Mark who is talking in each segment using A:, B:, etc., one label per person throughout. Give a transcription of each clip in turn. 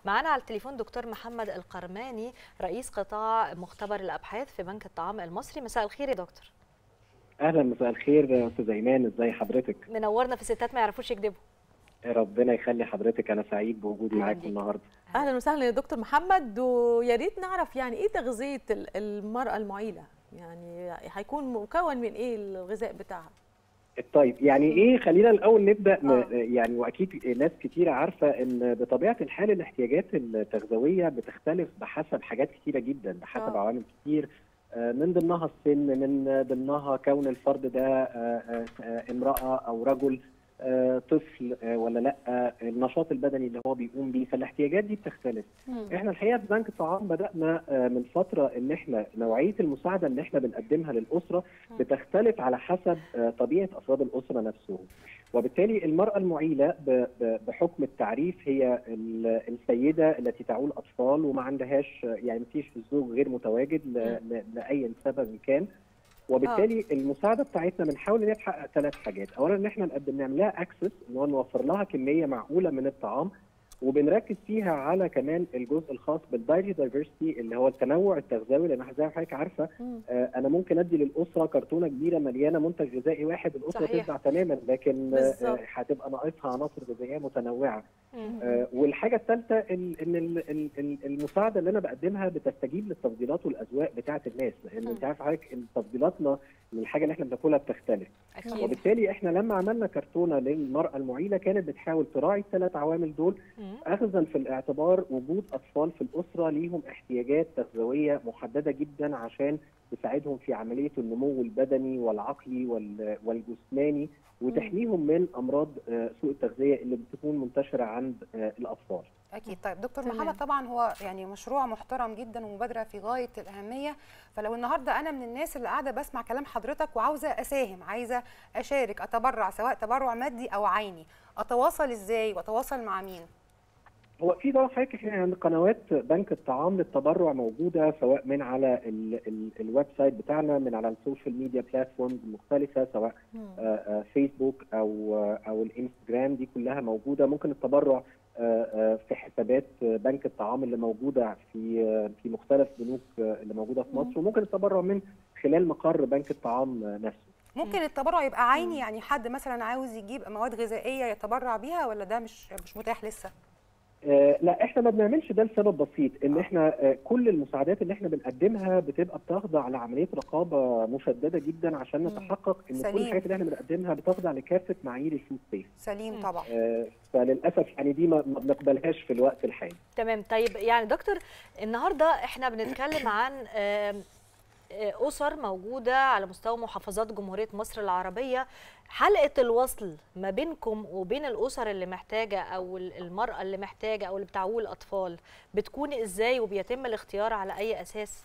A: معانا على التليفون دكتور محمد القرماني رئيس قطاع مختبر الابحاث في بنك الطعام المصري مساء الخير يا دكتور
B: اهلا مساء الخير يا استاذ ايمان ازي حضرتك
A: منورنا في ستات ما يعرفوش يكذبوا
B: ربنا يخلي حضرتك انا سعيد بوجودي معاكم النهارده
C: اهلا وسهلا يا دكتور محمد ويا ريت نعرف يعني ايه تغذيه المراه المعيله يعني هيكون مكون من ايه الغذاء بتاعها
B: طيب يعني ايه خلينا الاول نبدا آه. يعني واكيد ناس كتيره عارفه ان بطبيعه الحال الاحتياجات التغذويه بتختلف بحسب حاجات كتيره جدا بحسب آه. عوامل كتير من ضمنها السن من ضمنها كون الفرد ده امراه او رجل طفل ولا لا النشاط البدني اللي هو بيقوم بيه فالاحتياجات دي بتختلف مم. احنا الحقيقه في بنك الطعام بدانا من فتره ان احنا نوعيه المساعده اللي احنا بنقدمها للاسره بتختلف على حسب طبيعه افراد الاسره نفسهم وبالتالي المراه المعيله بحكم التعريف هي السيده التي تعول اطفال وما عندهاش يعني مفيش الزوج غير متواجد لاي سبب كان وبالتالي آه. المساعده بتاعتنا بنحاول ان هي تحقق ثلاث حاجات، اولا ان احنا نقدم نعمل لها اكسس ان هو نوفر لها كميه معقوله من الطعام وبنركز فيها على كمان الجزء الخاص بالدايري دايفرستي اللي هو التنوع التغذوي لان زي ما حضرتك عارفه آه انا ممكن ادي للاسره كرتونه كبيره مليانه منتج غذائي واحد الاسره صحيح. تشبع تماما لكن آه هتبقى ناقصها عناصر غذائيه متنوعه آه والحاجه الثالثه ان المساعده اللي انا بقدمها بتستجيب للتفضيلات والاذواق بتاعه الناس لان انت عارف حضرتك ان تفضيلاتنا من الحاجه اللي احنا بناكلها بتختلف أكيد. وبالتالي احنا لما عملنا كرتونه للمراه المعيله كانت بتحاول تراعي الثلاث عوامل دول اخذا في الاعتبار وجود اطفال في الاسره ليهم احتياجات تغذويه محدده جدا عشان تساعدهم في عمليه النمو البدني والعقلي والجسماني وتحميهم من امراض سوء التغذيه اللي بتكون منتشره عند الاطفال.
D: اكيد طيب دكتور تمام. محمد طبعا هو يعني مشروع محترم جدا ومبادره في غايه الاهميه فلو النهارده انا من الناس اللي قاعده بسمع كلام حضرتك وعاوزه اساهم عايزه اشارك اتبرع سواء تبرع مادي او عيني اتواصل ازاي واتواصل مع مين؟
B: هو في طبعا حضرتك احنا عند قنوات بنك الطعام للتبرع موجوده سواء من على الويب سايت بتاعنا من على السوشيال ميديا بلاتفورمز المختلفه سواء آآ فيسبوك او او الانستجرام دي كلها موجوده ممكن التبرع في حسابات بنك الطعام اللي موجوده في في مختلف بنوك اللي موجوده في مصر وممكن التبرع من خلال مقر بنك الطعام نفسه
D: ممكن التبرع يبقى عيني يعني حد مثلا عاوز يجيب مواد غذائيه يتبرع بيها ولا ده مش مش متاح لسه؟
B: آه لا احنا ما بنعملش ده لسبب بسيط ان احنا آه كل المساعدات اللي احنا بنقدمها بتبقى بتخضع لعمليه رقابه مشدده جدا عشان نتحقق ان سليم. كل الحاجات اللي احنا بنقدمها بتخضع لكافه معايير الفود سيف
D: سليم طبعا
B: آه فللاسف يعني دي ما بنقبلهاش في الوقت الحالي
A: تمام طيب يعني دكتور النهارده احنا بنتكلم عن اسر موجوده على مستوى محافظات جمهوريه مصر العربيه حلقه الوصل ما بينكم وبين الاسر اللي محتاجه او المراه اللي محتاجه او اللي بتعول اطفال بتكون ازاي وبيتم الاختيار على اي اساس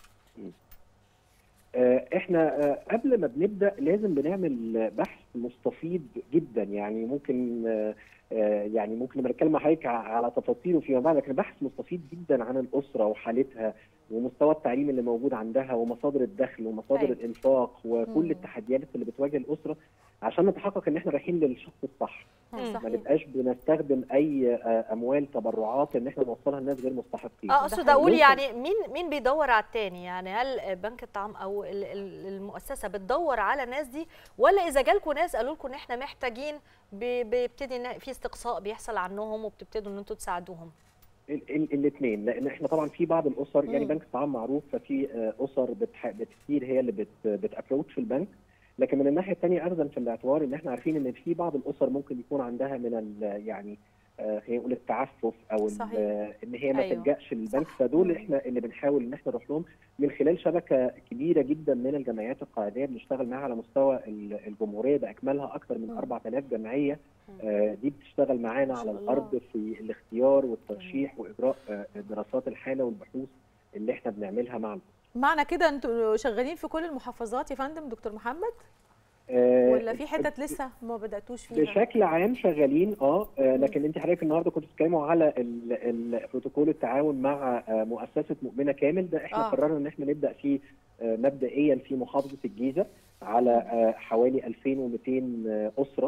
B: احنا قبل ما بنبدا لازم بنعمل بحث مستفيض جدا يعني ممكن يعني ممكن لما نتكلم مع حضرتك على تفاصيله فيما بعد لكن بحث مستفيض جدا عن الاسره وحالتها ومستوى التعليم اللي موجود عندها ومصادر الدخل ومصادر أي. الانفاق وكل مم. التحديات اللي بتواجه الاسره عشان نتحقق ان احنا رايحين للشخص الصح ما نبقاش بنستخدم اي اموال تبرعات ان احنا نوصلها لناس غير مستحقين
A: اه اقصد اقول يعني مين مين بيدور على التاني يعني هل بنك الطعام او المؤسسه بتدور على الناس دي ولا اذا جالكم ناس قالوا لكم ان احنا محتاجين بيبتدي في استقصاء بيحصل عنهم وبتبتدوا ان انتوا تساعدوهم
B: الاثنين لان احنا طبعا في بعض الاسر يعني بنك الطعام معروف ففي اسر كتير هي اللي بتابروتش البنك لكن من الناحيه الثانيه اخذا في الاعتبار ان احنا عارفين ان في بعض الاسر ممكن يكون عندها من يعني خلينا نقول التعفف او ان هي ما أيوه. تلجاش للبنك صح. فدول احنا اللي بنحاول ان احنا نروح لهم من خلال شبكه كبيره جدا من الجمعيات القاعديه بنشتغل معاها على مستوى الجمهوريه باكملها اكثر من 4000 جمعيه دي بتشتغل معانا على الارض في الاختيار والترشيح واجراء دراسات الحاله والبحوث اللي احنا بنعملها مع
C: معنى كده انتوا شغالين في كل المحافظات يا فندم دكتور محمد؟ آه ولا في حتت لسه ما بداتوش فيها؟
B: بشكل عام شغالين اه, آه لكن انت حضرتك النهارده كنت بتتكلموا على بروتوكول التعاون مع آه مؤسسه مؤمنه كامل ده احنا آه. قررنا ان احنا نبدا فيه آه مبدئيا في محافظه الجيزه على آه حوالي 2200 اسره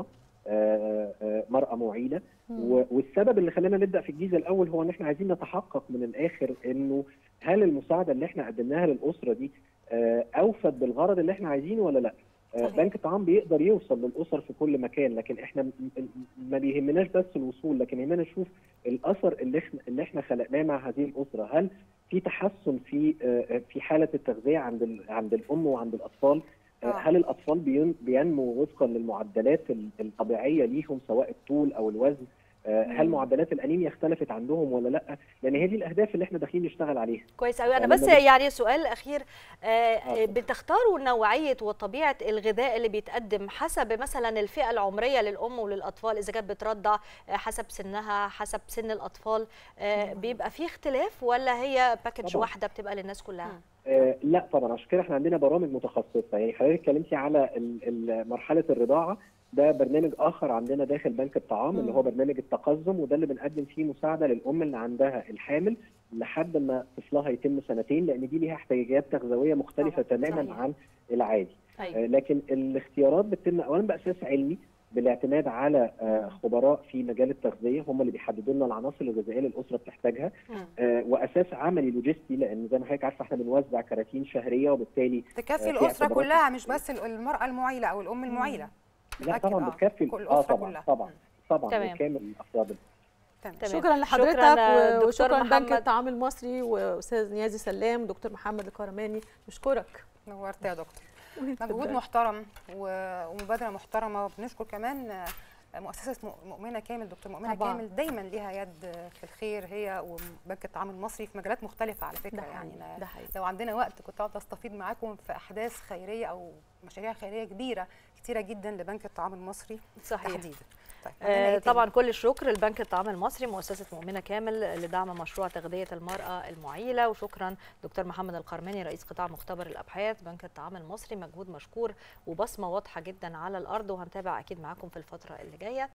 B: آه، آه، مرأة معيلة و- والسبب اللي خلانا نبدا في الجيزه الاول هو ان احنا عايزين نتحقق من الاخر انه هل المساعده اللي احنا قدمناها للاسره دي آه، اوفت بالغرض اللي احنا عايزينه ولا لا؟ آه،
D: صحيح.
B: بنك الطعام بيقدر يوصل للاسر في كل مكان لكن احنا م- م- ما بيهمناش بس الوصول لكن يهمنا نشوف الاثر اللي احنا اللي احنا خلقناه مع هذه الاسره هل في تحسن في آه، آه، في حاله التغذيه عند ال- عند الام وعند الاطفال آه،
D: آه.
B: هل الاطفال بين- بينمو وفقا للمعدلات ال- الطبيعيه ليهم سواء الطول او الوزن آه، هل معدلات الانيميا اختلفت عندهم ولا لا لان هي دي الاهداف اللي احنا داخلين نشتغل عليها
A: كويس قوي انا
B: يعني
A: بس
B: لما بت-
A: يعني سؤال اخير آه،
B: آه.
A: بتختاروا نوعيه وطبيعه الغذاء اللي بيتقدم حسب مثلا الفئه العمريه للام وللاطفال اذا كانت بترضع آه، حسب سنها حسب سن الاطفال آه، بيبقى في اختلاف ولا هي باكج
B: طبعاً.
A: واحده بتبقى للناس كلها
B: آه، لا طبعا عشان كده احنا عندنا برامج متخصصه يعني حضرتك اتكلمتي على ال- ال- مرحله الرضاعه ده برنامج اخر عندنا داخل بنك الطعام اللي هو برنامج التقزم وده اللي بنقدم فيه مساعده للام اللي عندها الحامل لحد ما طفلها يتم سنتين لان دي ليها احتياجات تغذويه مختلفه
D: طبعاً،
B: تماما
D: صحيح.
B: عن العادي
A: ايوه
B: آه، لكن الاختيارات بتتم اولا باساس علمي بالاعتماد على آه، خبراء في مجال التغذيه هم اللي بيحددوا لنا العناصر الغذائيه اللي الاسره بتحتاجها
D: مم.
B: آه، واساس عملي لوجستي لان زي ما حضرتك عارفه احنا بنوزع كراتين شهريه وبالتالي
D: تكفي
B: آه، في
D: الاسره
B: اعتبارات
D: كلها مش بس المراه المعيله او الام المعيله
B: لا
D: أكيد،
B: طبعا
D: آه.
B: بتكفي
D: كل
B: اه
D: الأسرة
B: طبعا
D: كلها.
B: طبعا
D: مم.
B: طبعا
A: تمام.
B: بكامل الافراد
D: تمام
A: تمام.
C: شكرا لحضرتك
A: شكراً،
C: و-
A: دكتور
C: وشكرا بنك
A: محمد.
C: الطعام المصري واستاذ نيازي سلام دكتور محمد الكرماني نشكرك
D: نورت يا دكتور مجهود محترم و- ومبادره محترمه وبنشكر كمان آه، مؤسسه م- مؤمنه كامل دكتور مؤمنه
C: طبعاً.
D: كامل دايما ليها يد في الخير هي وبنك الطعام المصري في مجالات مختلفه على فكره
C: ده
D: يعني
C: حقيقي
D: أنا
C: ده حقيقي
D: لو عندنا وقت كنت اقعد استفيد معاكم في احداث خيريه او مشاريع خيريه كبيره كتيره جدا لبنك الطعام المصري
A: صحيح
D: تحديدا طيب عندنا إيه
A: آه،
D: تاني؟
A: طبعا كل الشكر لبنك الطعام المصري مؤسسه مؤمنه كامل لدعم مشروع تغذيه المراه المعيله وشكرا دكتور محمد القرماني رئيس قطاع مختبر الابحاث بنك الطعام المصري مجهود مشكور وبصمه واضحه جدا على الارض وهنتابع اكيد معاكم في الفتره اللي جايه